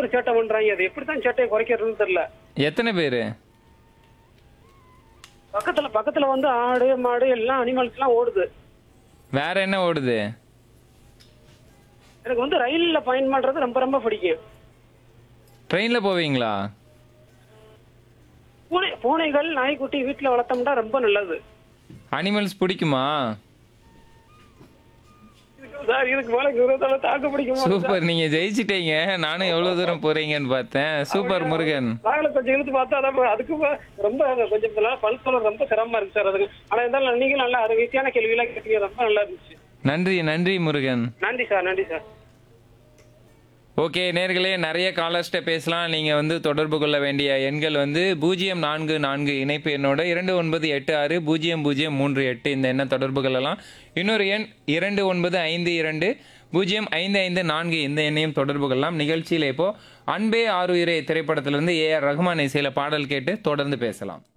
ஒரு சேட்டை பண்றாங்க அது எப்படித்தான் சேட்டையை குறைக்கிறதுன்னு தெரியல எத்தனை பேர் பக்கத்துல பக்கத்துல வந்து ஆடு மாடு எல்லாம் அனிமல்ஸ் எல்லாம் ஓடுது வேற என்ன ஓடுது எனக்கு வந்து ரயில்ல பயன் பண்றது ரொம்ப ரொம்ப பிடிக்கும் ட்ரெயினில் போவீங்களா பூனை பூனைகள் நாய்க்குட்டி வீட்டுல வளர்த்தோம்னா ரொம்ப நல்லது அனிமல்ஸ் பிடிக்குமா சார் இதுக்கு மேல விரோதால தாக்கு பிடிக்குமா சூப்பர் நீங்க ஜெயிச்சிட்டீங்க நானும் எவ்வளவு தூரம் போறீங்கன்னு பார்த்தேன் சூப்பர் முருகன் நாங்கள கொஞ்சம் இழுத்து பார்த்தா அதான் அதுக்கு ப- ரொம்ப கொஞ்சம் பல் சொல்ல ரொம்ப சிரமமா இருக்கு சார் அதுக்கு ஆனா இருந்தாலும் நீங்களும் நல்லா அறிவித்தியான கேள்வி எல்லாம் கேட்டீங்க ரொம்ப நல்லா இருந்துச்சு நன்றி நன்றி முருகன் நன்றி சார் நன்றி சார் ஓகே நேர்களே நிறைய காலர்ஸ்ட்ட பேசலாம் நீங்கள் வந்து தொடர்பு கொள்ள வேண்டிய எண்கள் வந்து பூஜ்ஜியம் நான்கு நான்கு இணைப்பு எண்ணோட இரண்டு ஒன்பது எட்டு ஆறு பூஜ்ஜியம் பூஜ்ஜியம் மூன்று எட்டு இந்த எண்ணை தொடர்பு கொள்ளலாம் இன்னொரு எண் இரண்டு ஒன்பது ஐந்து இரண்டு பூஜ்ஜியம் ஐந்து ஐந்து நான்கு இந்த எண்ணையும் தொடர்பு கொள்ளலாம் நிகழ்ச்சியில் இப்போ அன்பே ஆறுயிரே திரைப்படத்திலிருந்து ஏ ஆர் ரஹ்மான் இசையில பாடல் கேட்டு தொடர்ந்து பேசலாம்